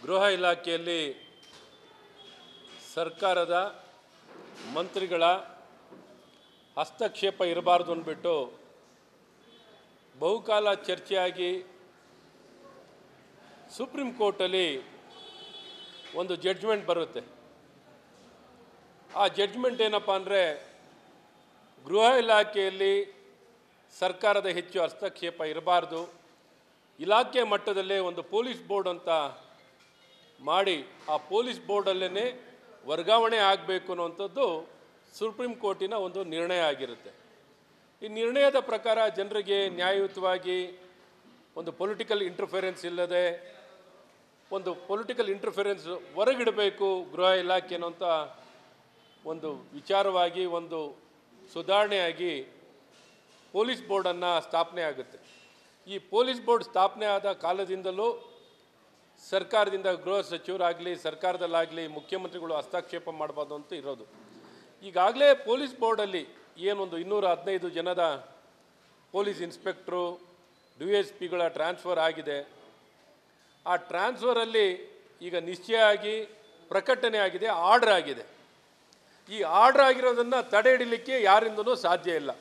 ಗೃಹ ಇಲಾಖೆಯಲ್ಲಿ ಸರ್ಕಾರದ ಮಂತ್ರಿಗಳ ಹಸ್ತಕ್ಷೇಪ ಇರಬಾರ್ದು ಅಂದ್ಬಿಟ್ಟು ಬಹುಕಾಲ ಚರ್ಚೆಯಾಗಿ ಸುಪ್ರೀಂ ಕೋರ್ಟಲ್ಲಿ ಒಂದು ಜಡ್ಜ್ಮೆಂಟ್ ಬರುತ್ತೆ ಆ ಜಡ್ಜ್ಮೆಂಟ್ ಏನಪ್ಪ ಅಂದರೆ ಗೃಹ ಇಲಾಖೆಯಲ್ಲಿ ಸರ್ಕಾರದ ಹೆಚ್ಚು ಹಸ್ತಕ್ಷೇಪ ಇರಬಾರ್ದು ಇಲಾಖೆ ಮಟ್ಟದಲ್ಲೇ ಒಂದು ಪೊಲೀಸ್ ಬೋರ್ಡ್ ಅಂತ ಮಾಡಿ ಆ ಪೊಲೀಸ್ ಬೋರ್ಡಲ್ಲೇ ವರ್ಗಾವಣೆ ಆಗಬೇಕು ಅನ್ನುವಂಥದ್ದು ಸುಪ್ರೀಂ ಕೋರ್ಟಿನ ಒಂದು ನಿರ್ಣಯ ಆಗಿರುತ್ತೆ ಈ ನಿರ್ಣಯದ ಪ್ರಕಾರ ಜನರಿಗೆ ನ್ಯಾಯಯುತವಾಗಿ ಒಂದು ಪೊಲಿಟಿಕಲ್ ಇಂಟರ್ಫಿರೆನ್ಸ್ ಇಲ್ಲದೆ ಒಂದು ಪೊಲಿಟಿಕಲ್ ಇಂಟರ್ಫಿರೆನ್ಸ್ ಹೊರಗಿಡಬೇಕು ಗೃಹ ಇಲಾಖೆ ಅನ್ನೋಂಥ ಒಂದು ವಿಚಾರವಾಗಿ ಒಂದು ಸುಧಾರಣೆಯಾಗಿ ಪೊಲೀಸ್ ಬೋರ್ಡನ್ನು ಸ್ಥಾಪನೆ ಆಗುತ್ತೆ ಈ ಪೊಲೀಸ್ ಬೋರ್ಡ್ ಸ್ಥಾಪನೆ ಆದ ಕಾಲದಿಂದಲೂ ಸರ್ಕಾರದಿಂದ ಗೃಹ ಸಚಿವರಾಗಲಿ ಸರ್ಕಾರದಲ್ಲಾಗಲಿ ಮುಖ್ಯಮಂತ್ರಿಗಳು ಹಸ್ತಕ್ಷೇಪ ಮಾಡಬಾರ್ದು ಅಂತ ಇರೋದು ಈಗಾಗಲೇ ಪೊಲೀಸ್ ಬೋರ್ಡಲ್ಲಿ ಏನೊಂದು ಇನ್ನೂರ ಹದಿನೈದು ಜನದ ಪೊಲೀಸ್ ಇನ್ಸ್ಪೆಕ್ಟ್ರು ಡಿ ಎಸ್ ಪಿಗಳ ಟ್ರಾನ್ಸ್ಫರ್ ಆಗಿದೆ ಆ ಟ್ರಾನ್ಸ್ಫರಲ್ಲಿ ಈಗ ನಿಶ್ಚಯ ಆಗಿ ಪ್ರಕಟಣೆ ಆಗಿದೆ ಆರ್ಡರ್ ಆಗಿದೆ ಈ ಆರ್ಡರ್ ಆಗಿರೋದನ್ನು ತಡೆ ಹಿಡಿಲಿಕ್ಕೆ ಯಾರಿಂದನೂ ಸಾಧ್ಯ ಇಲ್ಲ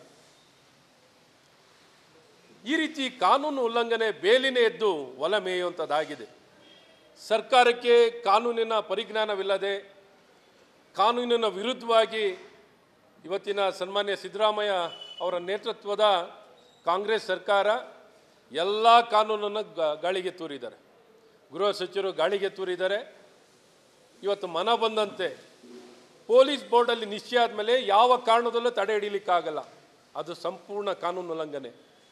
ಈ ರೀತಿ ಕಾನೂನು ಉಲ್ಲಂಘನೆ ಬೇಲಿನೇ ಎದ್ದು ಹೊಲ ಮೇಯುವಂಥದ್ದಾಗಿದೆ ಸರ್ಕಾರಕ್ಕೆ ಕಾನೂನಿನ ಪರಿಜ್ಞಾನವಿಲ್ಲದೆ ಕಾನೂನಿನ ವಿರುದ್ಧವಾಗಿ ಇವತ್ತಿನ ಸನ್ಮಾನ್ಯ ಸಿದ್ದರಾಮಯ್ಯ ಅವರ ನೇತೃತ್ವದ ಕಾಂಗ್ರೆಸ್ ಸರ್ಕಾರ ಎಲ್ಲ ಕಾನೂನನ್ನು ಗ- ಗಾಳಿಗೆ ತೂರಿದ್ದಾರೆ ಗೃಹ ಸಚಿವರು ಗಾಳಿಗೆ ತೂರಿದ್ದಾರೆ ಇವತ್ತು ಮನ ಬಂದಂತೆ ಪೊಲೀಸ್ ಬೋರ್ಡಲ್ಲಿ ನಿಶ್ಚಯ ಆದಮೇಲೆ ಯಾವ ಕಾರಣದಲ್ಲೂ ತಡೆ ಹಿಡಿಲಿಕ್ಕಾಗಲ್ಲ ಅದು ಸಂಪೂರ್ಣ ಕಾನೂನು ಉಲ್ಲಂಘನೆ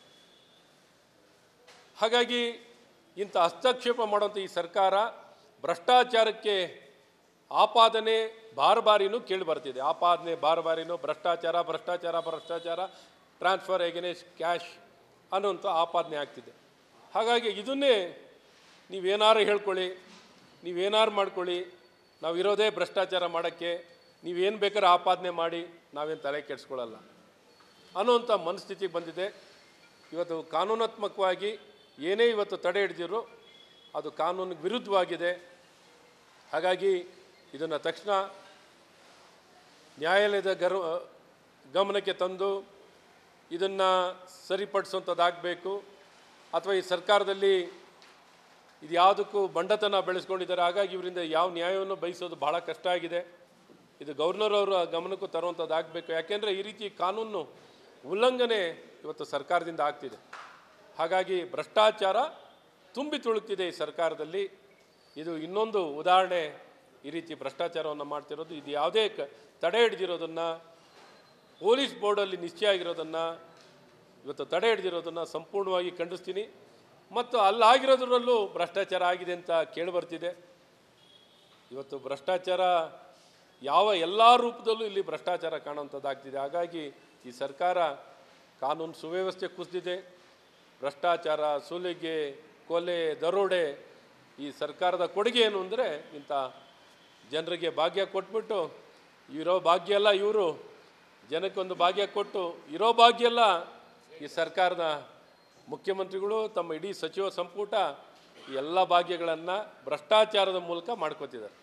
ಹಾಗಾಗಿ ಇಂಥ ಹಸ್ತಕ್ಷೇಪ ಮಾಡುವಂಥ ಈ ಸರ್ಕಾರ ಭ್ರಷ್ಟಾಚಾರಕ್ಕೆ ಆಪಾದನೆ ಬಾರ್ ಬಾರಿನೂ ಕೇಳಿ ಬರ್ತಿದೆ ಆಪಾದನೆ ಬಾರ್ ಬಾರಿನೂ ಭ್ರಷ್ಟಾಚಾರ ಭ್ರಷ್ಟಾಚಾರ ಭ್ರಷ್ಟಾಚಾರ ಟ್ರಾನ್ಸ್ಫರ್ ಎಗೇನೆಸ್ ಕ್ಯಾಶ್ ಅನ್ನುವಂಥ ಆಪಾದನೆ ಆಗ್ತಿದೆ ಹಾಗಾಗಿ ಇದನ್ನೇ ನೀವೇನಾರು ಹೇಳ್ಕೊಳ್ಳಿ ನೀವೇನಾರು ಮಾಡ್ಕೊಳ್ಳಿ ನಾವು ಇರೋದೇ ಭ್ರಷ್ಟಾಚಾರ ಮಾಡೋಕ್ಕೆ ನೀವೇನು ಬೇಕಾದ್ರೆ ಆಪಾದನೆ ಮಾಡಿ ನಾವೇನು ತಲೆ ಕೆಡಿಸ್ಕೊಳ್ಳಲ್ಲ ಅನ್ನುವಂಥ ಮನಸ್ಥಿತಿಗೆ ಬಂದಿದೆ ಇವತ್ತು ಕಾನೂನಾತ್ಮಕವಾಗಿ ಏನೇ ಇವತ್ತು ತಡೆ ಹಿಡಿದಿರೋ ಅದು ಕಾನೂನಿಗೆ ವಿರುದ್ಧವಾಗಿದೆ ಹಾಗಾಗಿ ಇದನ್ನು ತಕ್ಷಣ ನ್ಯಾಯಾಲಯದ ಗರ್ ಗಮನಕ್ಕೆ ತಂದು ಇದನ್ನು ಸರಿಪಡಿಸುವಂಥದ್ದಾಗಬೇಕು ಅಥವಾ ಈ ಸರ್ಕಾರದಲ್ಲಿ ಇದು ಯಾವುದಕ್ಕೂ ಬಂಡತನ ಬೆಳೆಸ್ಕೊಂಡಿದ್ದಾರೆ ಹಾಗಾಗಿ ಇವರಿಂದ ಯಾವ ನ್ಯಾಯವನ್ನು ಬಯಸೋದು ಬಹಳ ಕಷ್ಟ ಆಗಿದೆ ಇದು ಗವರ್ನರ್ ಅವರ ಗಮನಕ್ಕೂ ತರುವಂಥದ್ದಾಗಬೇಕು ಯಾಕೆಂದರೆ ಈ ರೀತಿ ಕಾನೂನು ಉಲ್ಲಂಘನೆ ಇವತ್ತು ಸರ್ಕಾರದಿಂದ ಆಗ್ತಿದೆ ಹಾಗಾಗಿ ಭ್ರಷ್ಟಾಚಾರ ತುಂಬಿ ತುಳುಕ್ತಿದೆ ಈ ಸರ್ಕಾರದಲ್ಲಿ ಇದು ಇನ್ನೊಂದು ಉದಾಹರಣೆ ಈ ರೀತಿ ಭ್ರಷ್ಟಾಚಾರವನ್ನು ಮಾಡ್ತಿರೋದು ಇದು ಯಾವುದೇ ಕ ತಡೆ ಹಿಡ್ದಿರೋದನ್ನು ಪೊಲೀಸ್ ಬೋರ್ಡಲ್ಲಿ ನಿಶ್ಚಯ ಆಗಿರೋದನ್ನು ಇವತ್ತು ತಡೆ ಹಿಡ್ದಿರೋದನ್ನು ಸಂಪೂರ್ಣವಾಗಿ ಖಂಡಿಸ್ತೀನಿ ಮತ್ತು ಅಲ್ಲಾಗಿರೋದ್ರಲ್ಲೂ ಭ್ರಷ್ಟಾಚಾರ ಆಗಿದೆ ಅಂತ ಕೇಳಿಬರ್ತಿದೆ ಇವತ್ತು ಭ್ರಷ್ಟಾಚಾರ ಯಾವ ಎಲ್ಲ ರೂಪದಲ್ಲೂ ಇಲ್ಲಿ ಭ್ರಷ್ಟಾಚಾರ ಕಾಣುವಂಥದ್ದಾಗ್ತಿದೆ ಹಾಗಾಗಿ ಈ ಸರ್ಕಾರ ಕಾನೂನು ಸುವ್ಯವಸ್ಥೆ ಕುಸಿದಿದೆ ಭ್ರಷ್ಟಾಚಾರ ಸುಲಿಗೆ ಕೊಲೆ ದರೋಡೆ ಈ ಸರ್ಕಾರದ ಕೊಡುಗೆ ಏನು ಅಂದರೆ ಇಂಥ ಜನರಿಗೆ ಭಾಗ್ಯ ಕೊಟ್ಬಿಟ್ಟು ಇರೋ ಭಾಗ್ಯ ಎಲ್ಲ ಇವರು ಜನಕ್ಕೊಂದು ಭಾಗ್ಯ ಕೊಟ್ಟು ಇರೋ ಭಾಗ್ಯ ಎಲ್ಲ ಈ ಸರ್ಕಾರದ ಮುಖ್ಯಮಂತ್ರಿಗಳು ತಮ್ಮ ಇಡೀ ಸಚಿವ ಸಂಪುಟ ಈ ಎಲ್ಲ ಭಾಗ್ಯಗಳನ್ನು ಭ್ರಷ್ಟಾಚಾರದ ಮೂಲಕ ಮಾಡ್ಕೋತಿದ್ದಾರೆ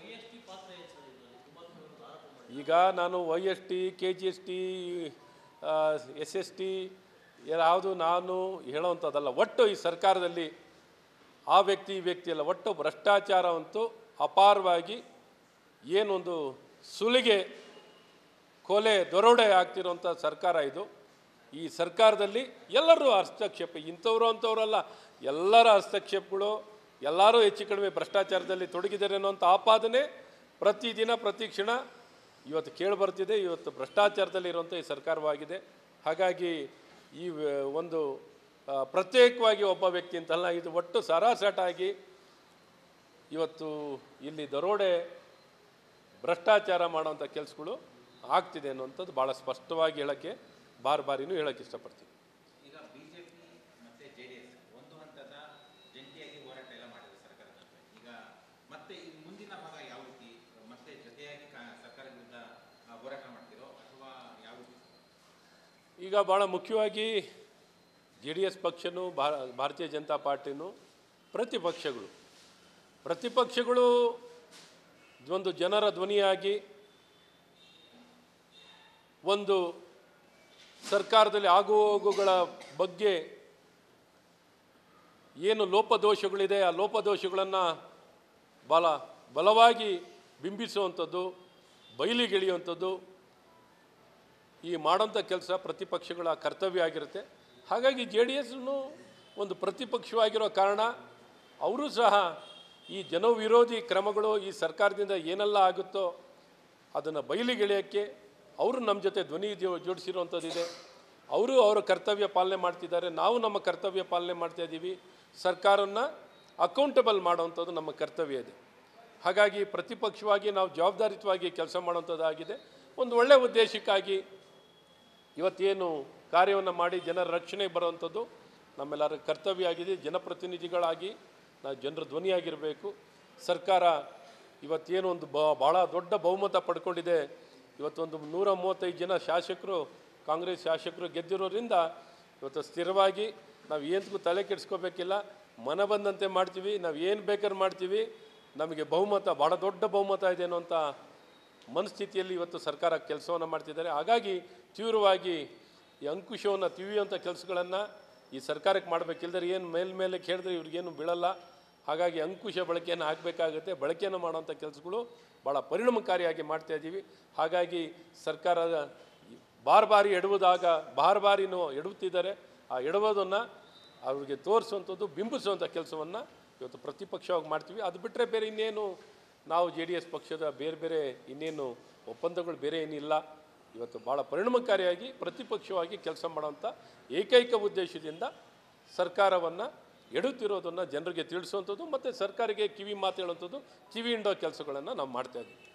ಈಗ ನಾನು Y S T K G S T S S T ಯಾವುದು ನಾನು ಹೇಳೋವಂಥದ್ದಲ್ಲ ಒಟ್ಟು ಈ ಸರ್ಕಾರದಲ್ಲಿ ಆ ವ್ಯಕ್ತಿ ಈ ವ್ಯಕ್ತಿ ಅಲ್ಲ ಒಟ್ಟು ಭ್ರಷ್ಟಾಚಾರವಂತೂ ಅಪಾರವಾಗಿ ಏನೊಂದು ಸುಲಿಗೆ ಕೊಲೆ ದೊರೋಡೆ ಆಗ್ತಿರೋಂಥ ಸರ್ಕಾರ ಇದು ಈ ಸರ್ಕಾರದಲ್ಲಿ ಎಲ್ಲರೂ ಹಸ್ತಕ್ಷೇಪ ಇಂಥವ್ರು ಅಂಥವ್ರಲ್ಲ ಎಲ್ಲರ ಹಸ್ತಕ್ಷೇಪಗಳು ಎಲ್ಲರೂ ಹೆಚ್ಚು ಕಡಿಮೆ ಭ್ರಷ್ಟಾಚಾರದಲ್ಲಿ ತೊಡಗಿದ್ದಾರೆ ಅನ್ನೋಂಥ ಆಪಾದನೆ ಪ್ರತಿದಿನ ಪ್ರತಿ ಕ್ಷಣ ಇವತ್ತು ಕೇಳಿಬರ್ತಿದೆ ಇವತ್ತು ಭ್ರಷ್ಟಾಚಾರದಲ್ಲಿ ಇರುವಂಥ ಈ ಸರ್ಕಾರವಾಗಿದೆ ಹಾಗಾಗಿ ಈ ವ- ಒಂದು ಆ, ಪ್ರತ್ಯೇಕವಾಗಿ ಒಬ್ಬ ವ್ಯಕ್ತಿ ಅಂತಲ್ಲ ಇದು ಒಟ್ಟು ಸರಾಸಟಾಗಿ ಇವತ್ತು ಇಲ್ಲಿ ದರೋಡೆ ಭ್ರಷ್ಟಾಚಾರ ಮಾಡುವಂಥ ಕೆಲಸಗಳು ಆಗ್ತಿದೆ ಅನ್ನುವಂಥದ್ದು ಭಾಳ ಸ್ಪಷ್ಟವಾಗಿ ಹೇಳೋಕ್ಕೆ ಬಾರ್ ಬಾರಿನೂ ಹೇಳೋಕ್ಕೆ ಇಷ್ಟಪಡ್ತೀನಿ ಈಗ ಬಿಜೆಪಿ ಮತ್ತೆ ಜೆಡಿಎಸ್ ಒಂದು ಹಂತದ ಜಂಟಿಯಾಗಿ ಹೋರಾಟ ಎಲ್ಲ ಮಾಡಿದೆ ಸರ್ಕಾರದ ನಡುವೆ. ಈಗ ಮತ್ತೆ ಈ ಮುಂದಿನ ಭಾಗ ಯಾವ ರೀತಿ ಮತ್ತೆ ಜೊತೆಯಾಗಿ ಕಾ- ಸರ್ಕಾರ ವಿರುದ್ಧ ಆ, ಹೋರಾಟ ಮಾಡ್ತಿರೋ ಅಥವಾ ಯಾವ ರೀತಿ ಈಗ ಭಾಳ ಮುಖ್ಯವಾಗಿ ಜೆ ಡಿ ಎಸ್ ಪಕ್ಷನೂ ಭಾ ಭಾರತೀಯ ಜನತಾ ಪಾರ್ಟಿನೂ ಪ್ರತಿಪಕ್ಷಗಳು ಪ್ರತಿಪಕ್ಷಗಳು ಒಂದು ಜನರ ಧ್ವನಿಯಾಗಿ ಒಂದು ಸರ್ಕಾರದಲ್ಲಿ ಆಗು ಹೋಗುಗಳ ಬಗ್ಗೆ ಏನು ಲೋಪದೋಷಗಳಿದೆ ಆ ಲೋಪದೋಷಗಳನ್ನು ಬಲ ಬಲವಾಗಿ ಬಿಂಬಿಸುವಂಥದ್ದು ಬಯಲಿಗೆಳೆಯುವಂಥದ್ದು ಈ ಮಾಡೋಂಥ ಕೆಲಸ ಪ್ರತಿಪಕ್ಷಗಳ ಕರ್ತವ್ಯ ಆಗಿರುತ್ತೆ ಹಾಗಾಗಿ ಜೆ ಡಿ ಎಸ್ನು ಒಂದು ಪ್ರತಿಪಕ್ಷವಾಗಿರೋ ಕಾರಣ ಅವರು ಸಹ ಈ ಜನವಿರೋಧಿ ಕ್ರಮಗಳು ಈ ಸರ್ಕಾರದಿಂದ ಏನೆಲ್ಲ ಆಗುತ್ತೋ ಅದನ್ನು ಬಯಲಿಗೆಳೆಯೋಕ್ಕೆ ಅವರು ನಮ್ಮ ಜೊತೆ ಧ್ವನಿ ಜೋ- ಜೋಡಿಸಿರುವಂಥದ್ದಿದೆ ಅವರು ಅವರ ಕರ್ತವ್ಯ ಪಾಲನೆ ಮಾಡ್ತಿದ್ದಾರೆ ನಾವು ನಮ್ಮ ಕರ್ತವ್ಯ ಪಾಲನೆ ಮಾಡ್ತಾ ಇದ್ದೀವಿ ಸರ್ಕಾರನ ಅಕೌಂಟಬಲ್ ಮಾಡುವಂಥದ್ದು ನಮ್ಮ ಕರ್ತವ್ಯ ಇದೆ ಹಾಗಾಗಿ ಪ್ರತಿಪಕ್ಷವಾಗಿ ನಾವು ಜವಾಬ್ದಾರಿತವಾಗಿ ಕೆಲಸ ಮಾಡುವಂಥದ್ದಾಗಿದೆ ಒಂದು ಒಳ್ಳೆಯ ಉದ್ದೇಶಕ್ಕಾಗಿ ಇವತ್ತೇನು ಕಾರ್ಯವನ್ನು ಮಾಡಿ ಜನರ ರಕ್ಷಣೆಗೆ ಬರುವಂಥದ್ದು ನಮ್ಮೆಲ್ಲರ ಕರ್ತವ್ಯ ಆಗಿದೆ ಜನಪ್ರತಿನಿಧಿಗಳಾಗಿ ನಾವು ಜನರ ಧ್ವನಿಯಾಗಿರಬೇಕು ಸರ್ಕಾರ ಇವತ್ತೇನು ಒಂದು ಬ ಭಾಳ ದೊಡ್ಡ ಬಹುಮತ ಪಡ್ಕೊಂಡಿದೆ ಇವತ್ತೊಂದು ನೂರ ಮೂವತ್ತೈದು ಜನ ಶಾಸಕರು ಕಾಂಗ್ರೆಸ್ ಶಾಸಕರು ಗೆದ್ದಿರೋದ್ರಿಂದ ಇವತ್ತು ಸ್ಥಿರವಾಗಿ ನಾವು ಏನಕ್ಕೂ ತಲೆ ಕೆಡಿಸ್ಕೋಬೇಕಿಲ್ಲ ಮನ ಬಂದಂತೆ ಮಾಡ್ತೀವಿ ನಾವು ಏನು ಬೇಕಾದ್ರೆ ಮಾಡ್ತೀವಿ ನಮಗೆ ಬಹುಮತ ಭಾಳ ದೊಡ್ಡ ಬಹುಮತ ಇದೆ ಅನ್ನೋಂಥ ಮನಸ್ಥಿತಿಯಲ್ಲಿ ಇವತ್ತು ಸರ್ಕಾರ ಕೆಲಸವನ್ನು ಮಾಡ್ತಿದ್ದಾರೆ ಹಾಗಾಗಿ ತೀವ್ರವಾಗಿ ಈ ಅಂಕುಶವನ್ನು ತಿವಿಯುವಂಥ ಕೆಲಸಗಳನ್ನು ಈ ಸರ್ಕಾರಕ್ಕೆ ಮಾಡಬೇಕಿಲ್ದರೆ ಏನು ಮೇಲ್ಮೇಲೆ ಕೇಳಿದ್ರೆ ಇವ್ರಿಗೇನು ಬೀಳಲ್ಲ ಹಾಗಾಗಿ ಅಂಕುಶ ಬಳಕೆಯನ್ನು ಹಾಕಬೇಕಾಗುತ್ತೆ ಬಳಕೆಯನ್ನು ಮಾಡುವಂಥ ಕೆಲಸಗಳು ಭಾಳ ಪರಿಣಾಮಕಾರಿಯಾಗಿ ಮಾಡ್ತಾ ಇದ್ದೀವಿ ಹಾಗಾಗಿ ಸರ್ಕಾರದ ಬಾರ್ ಬಾರಿ ಎಡುವುದಾಗ ಬಾರ್ ಬಾರಿನೂ ಎಡುತ್ತಿದ್ದಾರೆ ಆ ಎಡುವುದನ್ನು ಅವ್ರಿಗೆ ತೋರಿಸುವಂಥದ್ದು ಬಿಂಬಿಸುವಂಥ ಕೆಲಸವನ್ನು ಇವತ್ತು ಪ್ರತಿಪಕ್ಷವಾಗಿ ಮಾಡ್ತೀವಿ ಅದು ಬಿಟ್ಟರೆ ಬೇರೆ ಇನ್ನೇನು ನಾವು ಜೆ ಡಿ ಎಸ್ ಪಕ್ಷದ ಬೇರೆ ಬೇರೆ ಇನ್ನೇನು ಒಪ್ಪಂದಗಳು ಬೇರೆ ಏನಿಲ್ಲ ಇವತ್ತು ಭಾಳ ಪರಿಣಾಮಕಾರಿಯಾಗಿ ಪ್ರತಿಪಕ್ಷವಾಗಿ ಕೆಲಸ ಮಾಡುವಂಥ ಏಕೈಕ ಉದ್ದೇಶದಿಂದ ಸರ್ಕಾರವನ್ನು ಎಡುತ್ತಿರೋದನ್ನು ಜನರಿಗೆ ತಿಳಿಸುವಂಥದ್ದು ಮತ್ತು ಸರ್ಕಾರಕ್ಕೆ ಕಿವಿ ಮಾತು ಹೇಳುವಂಥದ್ದು ಕಿವಿ ಹಿಂಡೋ ಕೆಲಸಗಳನ್ನು ನಾವು ಮಾಡ್ತಾ ಇದ್ದೀವಿ